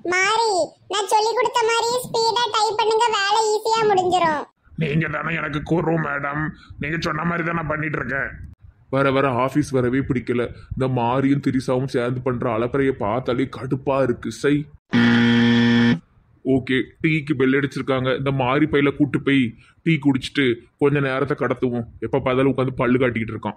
மாறி நான் சொல்லி கொடுத்த மாதிரி ஸ்பீடா டைப் பண்ணுங்க வேலை ஈஸியா முடிஞ்சிரும் நீங்க தானே எனக்கு குரு மேடம் நீங்க சொன்ன மாதிரி தான் நான் பண்ணிட்டு இருக்கேன் வர வர ஆஃபீஸ் வரவே பிடிக்கல இந்த மாரியும் திரிசாவும் சேர்ந்து பண்ற அலப்பறையை பார்த்தாலே கடுப்பா இருக்கு சை ஓகே டீக்கு பெல் அடிச்சிருக்காங்க இந்த மாரி பையில கூட்டு போய் டீ குடிச்சிட்டு கொஞ்ச நேரத்தை கடத்துவோம் எப்ப பார்த்தாலும் உட்காந்து பல்லு காட்டிக்கிட்டு இருக்கான்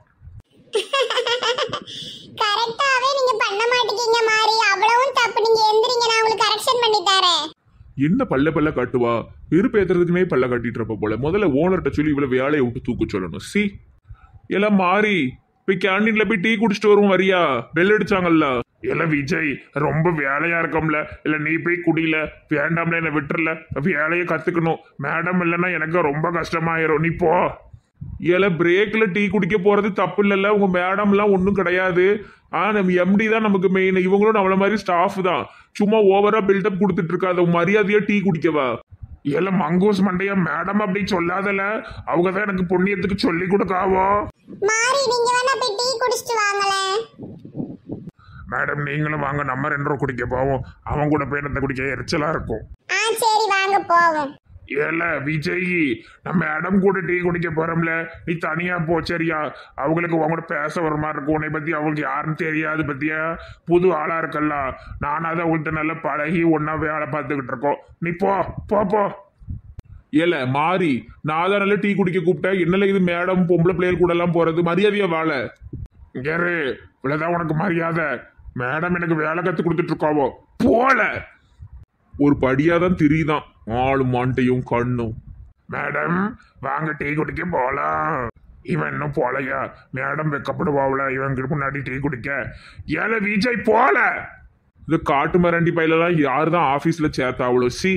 கரெக்டாவே நீங்க பண்ண மாட்டீங்க மாறி அவ்வளவும் தப்பு நீங்க எந்திரிங்க நான் உங்களுக்கு கரெக்ஷன் பண்ணி தரேன் என்ன பல்ல பல்ல காட்டுவா வெறுப்பு ஏத்துறதுக்குமே பல்ல காட்டிட்டு இருப்ப போல முதல்ல ஓனர்கிட்ட சொல்லி இவ்வளவு வேலையை விட்டு தூக்க சொல்லணும் சி எல்லாம் மாறி போய் கேண்டீன்ல போய் டீ குடிச்சிட்டு வருவோம் வரியா பெல் அடிச்சாங்கல்ல இல்ல விஜய் ரொம்ப வேலையா இருக்கோம்ல இல்ல நீ போய் குடியில வேண்டாம்ல என்ன விட்டுறல வேலையை கத்துக்கணும் மேடம் இல்லைன்னா எனக்கு ரொம்ப கஷ்டமாயிரும் நீ போ ஏல பிரேக்ல டீ குடிக்க போறது தப்பு இல்லைல்ல உங்க மேடம்லாம் ஒன்றும் கிடையாது ஆ நம்ம எம்டி தான் நமக்கு மெயின் இவங்களும் நம்மள மாதிரி ஸ்டாஃப் தான் சும்மா ஓவரா பில்டப் கொடுத்துட்டு இருக்காத மரியாதையா டீ குடிக்கவா இல்ல மங்கூஸ் மண்டையா மேடம் அப்படி சொல்லாதல அவங்க தான் எனக்கு புண்ணியத்துக்கு சொல்லி கொடுக்காவோ மாறி நீங்க வேணா போய் டீ குடிச்சிட்டு வாங்களேன் மேடம் நீங்களும் வாங்க நம்ம ரெண்டு ரூபா குடிக்க போவோம் அவன் கூட போய் என்னத்தை குடிக்க எரிச்சலா இருக்கும் ஆ சரி வாங்க போவோம் ஏல விஜய் நம்ம மேடம் கூட டீ குடிக்க போறோம்ல நீ தனியா போ சரியா அவங்களுக்கு உன் கூட பேச வர மாதிரி இருக்கும் உன்னை பத்தி அவங்களுக்கு யாருன்னு தெரியாது பத்தியா புது ஆளா இருக்கல்ல நானாவது அவங்கள்ட்ட நல்லா பழகி ஒன்னா வேலை பார்த்துக்கிட்டு இருக்கோம் நீ போ போ போ ஏல மாறி நான் தான் நல்ல டீ குடிக்க கூப்பிட்டேன் என்னல இது மேடம் பொம்பளை பிள்ளைகள் கூட எல்லாம் போறது மரியாதையா வாழ இங்கேரு இவ்வளவுதான் உனக்கு மரியாதை மேடம் எனக்கு வேலை கத்து கொடுத்துட்டு இருக்காவோ போல ஒரு படியா தான் தெரியுதான் ஆளு மாண்டையும் கண்ணும் மேடம் வாங்க டீ குடிக்க போலாம் இவன் இன்னும் போலையா மேடம் வெக்கப்படுவாவுல இவன் முன்னாடி டீ குடிக்க ஏல விஜய் போல இந்த காட்டு மரண்டி பையிலலாம் யாரு தான் ஆபீஸ்ல சேர்த்தாவளோ சி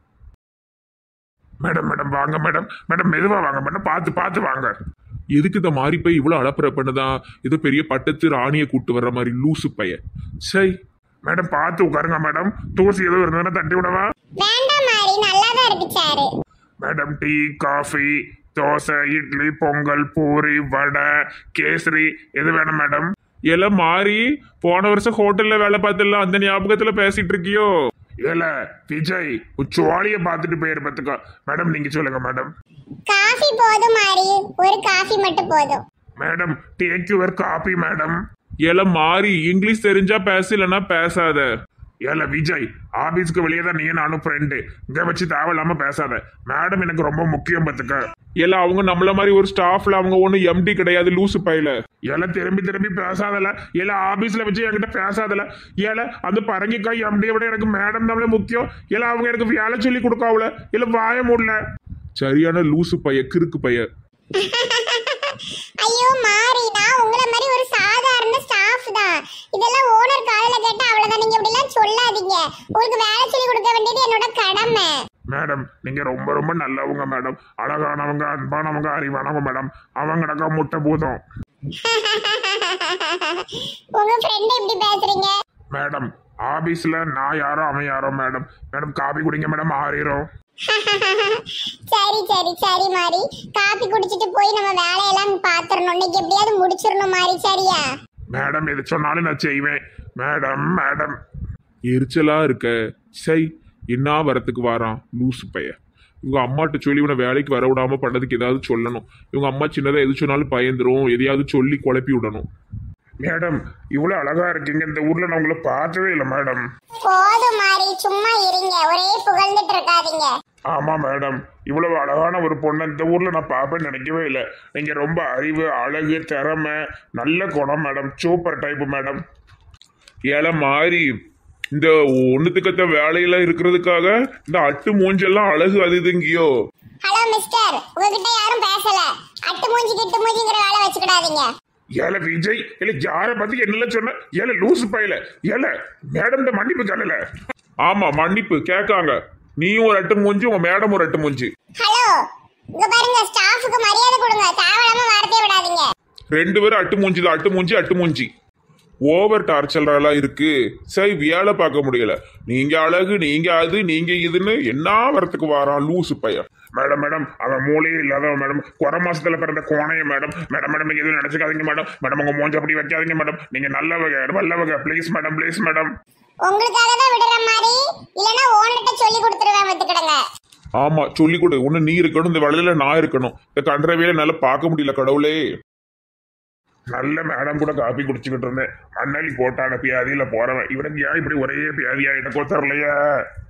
மேடம் மேடம் வாங்க மேடம் மேடம் மெதுவா வாங்க மேடம் பார்த்து பார்த்து வாங்க எதுக்கு இந்த மாறி போய் இவ்வளவு அலப்பற பண்ணுதான் ஏதோ பெரிய பட்டத்து ராணியை கூட்டு வர்ற மாதிரி லூசு பைய சை மேடம் பார்த்து உட்காருங்க மேடம் தூசி எதுவும் இருந்ததுன்னா தட்டி விடவா வேண்டாம் மாறி நல்லா தான் இருக்கு sir madam tea coffee dosa idli pongal puri vada kesari எது வேணும் மேடம் எல்லாம் மாறி போன வருஷம் ஹோட்டல்ல வேலை பார்த்துலாம் அந்த ஞாபகத்துல பேசிட்டு இருக்கியோ ஏல விஜய் சுவாலிய பார்த்துட்டு போயிருப்பதுக்கா மேடம் நீங்க சொல்லுங்க மேடம் காஃபி போதும் மாறி ஒரு காஃபி மட்டும் போதும் madam take your coffee madam எல்லாம் மாறி இங்கிலீஷ் தெரிஞ்சா பேச இல்லைன்னா பேசாத ஏல விஜய் ஆபீஸ்க்கு வெளியே தான் நீ நானும் ஃப்ரெண்டு இங்க வச்சு தேவையில்லாம பேசாத மேடம் எனக்கு ரொம்ப முக்கியம் பத்துக்க எல்லாம் அவங்க நம்மள மாதிரி ஒரு ஸ்டாஃப்ல அவங்க ஒன்றும் எம்டி கிடையாது லூசு பையில ஏல திரும்பி திரும்பி பேசாதல ஏல ஆபீஸ்ல வச்சு என்கிட்ட பேசாதல ஏல அந்த பரங்கிக்காய் எம்டியை விட எனக்கு மேடம் தான் முக்கியம் ஏல அவங்க எனக்கு வேலை சொல்லி கொடுக்காவுல இல்ல வாய முடியல சரியான லூசு பைய கிறுக்கு பைய ஐயோ மாறி நான் உங்களை மாதிரி ஒரு சாதாரண ஸ்டாஃப் தான் இதெல்லாம் ஓனர் காதுல கேட்டா அவ்வளவுதான் நீங்க இப்படி எல்லாம் சொல்லாதீங்க உங்களுக்கு வேலை சொல்லி கொடுக்க வேண்டியது என்னோட கடமை மேடம் நீங்க ரொம்ப ரொம்ப நல்லவங்க மேடம் அழகானவங்க அன்பானவங்க அறிவானவங்க மேடம் அவங்கடக்கா முட்டை பூதம் உங்க ஃப்ரெண்ட் இப்படி பேசுறீங்க மேடம் ஆபீஸ்ல நான் யாரோ அவன் யாரோ மேடம் மேடம் காபி குடிங்க மேடம் ஆறிரும் சரி சரி சரி மாறி காபி குடிச்சிட்டு போய் நம்ம வேலையெல்லாம் பாத்துறணும் இன்னைக்கு எப்படியாவது முடிச்சிடணும் மாறி சரியா மேடம் எது சொன்னாலும் நான் செய்வேன் மேடம் மேடம் எரிச்சலா இருக்க சை என்ன வரத்துக்கு வாரான் லூசு பைய இவங்க அம்மாட்ட சொல்லி இவனை வேலைக்கு வர விடாம பண்ணதுக்கு ஏதாவது சொல்லணும் இவங்க அம்மா சின்னதா எது சொன்னாலும் பயந்துரும் எதையாவது சொல்லி குழப்பி விடணும் மேடம் இவ்வளவு அழகா இருக்கீங்க இந்த ஊர்ல நான் உங்களை பார்த்ததே இல்லை மேடம் போதும் மாறி சும்மா இருங்க ஒரே புகழ்ந்துட்டு இருக்காதீங்க ஆமா மேடம் இவ்வளவு அழகான ஒரு பொண்ணை இந்த ஊர்ல நான் பார்ப்பேன்னு நினைக்கவே இல்லை நீங்க ரொம்ப அறிவு அழகு திறமை நல்ல குணம் மேடம் சூப்பர் டைப் மேடம் ஏல மாறி இந்த ஒண்ணுத்துக்கத்த வேலையில இருக்கிறதுக்காக இந்த அட்டு மூஞ்செல்லாம் அழகு அது இதுங்கியோ ஹலோ மிஸ்டர் உங்ககிட்ட யாரும் பேசல அட்டு மூஞ்சி கிட்டு மூஞ்சிங்கிற வேலை வச்சுக்கிடாதீங்க ஏல விஜய் இல்ல யார பத்தி என்னல சொன்ன ஏல லூசு பையல ஏல மேடம் மன்னிப்பு சொல்லல ஆமா மன்னிப்பு கேட்காங்க நீயும் ஒரு அட்டு மூஞ்சி உங்க மேடம் ஒரு அட்டு மூஞ்சி ஹலோ இங்க பாருங்க ஸ்டாஃபுக்கு மரியாதை கொடுங்க தேவையில்லாம வார்த்தையை விடாதீங்க ரெண்டு பேரும் அட்டு மூஞ்சி தான் அட்டு மூஞ்சி அட்டு மூஞ்சி ஓவர் டார்ச்சரெல்லாம் இருக்கு சரி வேலை பார்க்க முடியல நீங்க அழகு நீங்க அது நீங்க இதுன்னு என்ன வரத்துக்கு வாரான் லூசு பையன் மேடம் மேடம் அவன் மூளையே இல்லாதவன் மேடம் குறை மாசத்துல பிறந்த கோணைய மேடம் மேடம் மேடம் நீங்க எதுவும் நினைச்சுக்காதீங்க மேடம் மேடம் உங்க மூஞ்ச அப்படி வைக்காதீங்க மேடம் நீங்க நல்லவங்க நல்லவங்க ப்ளீஸ் மேடம் ப்ளீஸ் மேடம் உங்களுக்காக தான் விடுற மாதிரி ஆமா சொல்லி கொடு ஒண்ணு நீ இருக்கணும் இந்த வேலையில நான் இருக்கணும் இந்த கன்றவையில என்னால பார்க்க முடியல கடவுளே நல்ல மேடம் கூட காப்பி குடிச்சுக்கிட்டு இருந்தேன் அண்ணாலி போட்டான பியாதியில போறவன் இவனுக்கு ஏன் இப்படி ஒரே பியாதியா எனக்கு ஒத்தரலையா